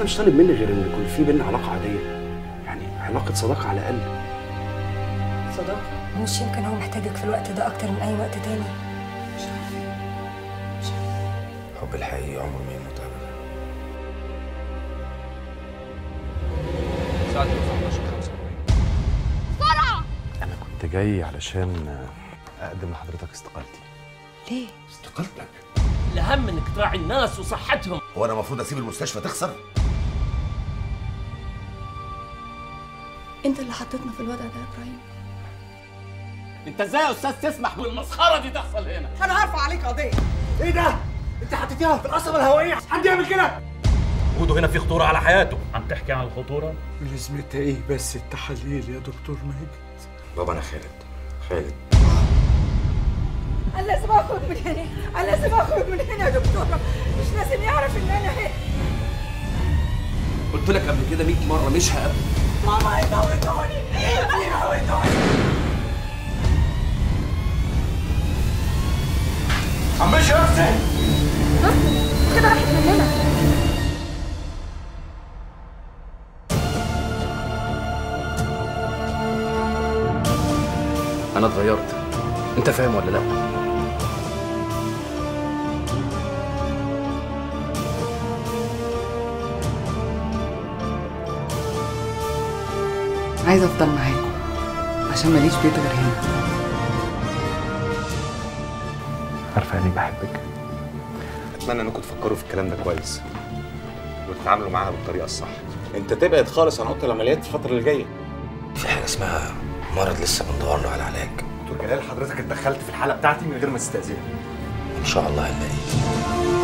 مش طالب مني غير ان يكون في بينا علاقه عاديه يعني علاقه صداقه على الاقل صداقة مش يمكن هو محتاجك في الوقت ده أكتر من أي وقت تاني الحب الحقيقي عمره ما يموت ابدا ساعة 15 انا كنت جاي علشان اقدم لحضرتك استقالتي ليه؟ استقالتك الأهم إنك تراعي الناس وصحتهم هو انا المفروض اسيب المستشفى تخسر انت اللي حطيتنا في الوضع ده يا ابراهيم أنت إزاي يا أستاذ تسمح بالمسخرة دي تحصل هنا؟ انا هرفع عليك قضيه ايه ده انت حطيتيها في القصبه الهوائيه حد يعمل كده وجوده هنا في خطورة على حياته عم تحكي عن الخطورة؟ لازمتها ايه بس التحاليل يا دكتور ماجد بابا انا خالد خالد انا لازم اخرج من هنا انا لازم اخرج من هنا يا دكتوره مش لازم يعرف ان انا هنا قلت لك قبل كده 100 مرة مش هقابلك ماما هيموتوني هيموتوني عمش نفسي كده راحت مننا انا اتغيرت انت فاهم ولا لا عايزه افضل معاكم عشان ماليش بيت غير هنا عارفه اني بحبك اتمنى انكم تفكروا في الكلام ده كويس وتتعاملوا معاها بالطريقه الصح انت تبعد خالص عن اوضه العمليات الفتره اللي جايه في حاجة اسمها مرض لسه بندور له على علاج دكتور جلال حضرتك اتدخلت في الحاله بتاعتي من غير ما تستاذني إن شاء الله هنلاقيه